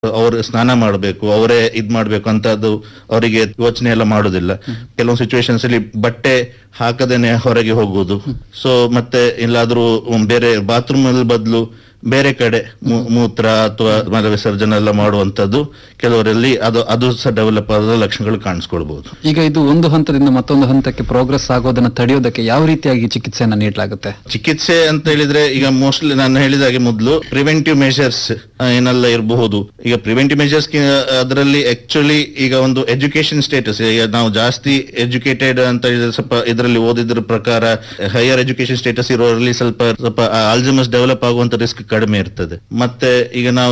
ಅವರು ಸ್ನಾನ ಮಾಡಬೇಕು ಅವರೇ ಇದ್ ಮಾಡ್ಬೇಕು ಅಂತ ಅದು ಅವರಿಗೆ ಯೋಚನೆ ಎಲ್ಲ ಮಾಡುದಿಲ್ಲ ಕೆಲವೊಂದು ಸಿಚುವೇಶನ್ಸ್ ಅಲ್ಲಿ ಬಟ್ಟೆ ಹಾಕದೇನೆ ಹೊರಗೆ ಹೋಗುವುದು ಸೊ ಮತ್ತೆ ಎಲ್ಲಾದ್ರೂ ಒಂದ್ ಬೇರೆ ಬಾತ್ರೂಮ್ ಅಲ್ಲಿ ಬದಲು ಬೇರೆ ಕಡೆ ಮೂ- ಮೂತ್ರ ಅಥವಾ ಮಲ ವಿಸರ್ಜನೆ ಎಲ್ಲ ಮಾಡುವಂತದ್ದು ಕೆಲವರಲ್ಲಿ ಅದು ಅದು ಸಹ ಡೆವಲಪ್ ಆದ ಲಕ್ಷಣಗಳು ಕಾಣಿಸ್ಕೊಳ್ಬಹುದು ಈಗ ಇದು ಒಂದು ಹಂತದಿಂದ ಮತ್ತೊಂದು ಹಂತಕ್ಕೆ ಪ್ರೋಗ್ರೆಸ್ ಆಗೋದನ್ನ ತಡೆಯೋದಕ್ಕೆ ಯಾವ ರೀತಿಯಾಗಿ ಚಿಕಿತ್ಸೆಯನ್ನ ನೀಡಲಾಗುತ್ತೆ ಚಿಕಿತ್ಸೆ ಅಂತ ಹೇಳಿದ್ರೆ ಈಗ ಮೋಸ್ಟ್ಲಿ ನಾನು ಹೇಳಿದಾಗೆ ಮೊದಲು ಪ್ರಿವೆಂಟಿವ್ ಮೆಷರ್ಸ್ ಏನೆಲ್ಲ ಇರಬಹುದು ಈಗ ಪ್ರಿವೆಂಟಿವ್ ಮೆಷರ್ಸ್ ಅದರಲ್ಲಿ ಆಕ್ಚುಲಿ ಈಗ ಒಂದು ಎಜುಕೇಶನ್ ಸ್ಟೇಟಸ್ ಈಗ ನಾವು ಜಾಸ್ತಿ ಎಜುಕೇಟೆಡ್ ಅಂತ ಹೇಳಿದ್ರೆ ಸ್ವಲ್ಪ ಇದರಲ್ಲಿ ಓದಿದ್ರ ಪ್ರಕಾರ ಹೈಯರ್ ಎಜುಕೇಶನ್ ಸ್ಟೇಟಸ್ ಇರೋರಲ್ಲಿ ಸ್ವಲ್ಪ ಸ್ವಲ್ಪ ಆಲ್ಜಮಸ್ ಡೆವಲಪ್ ಆಗುವಂತ ರಿಸ್ಕ್ ಕಡಿಮೆ ಇರ್ತದೆ ಮತ್ತೆ ಈಗ ನಾವು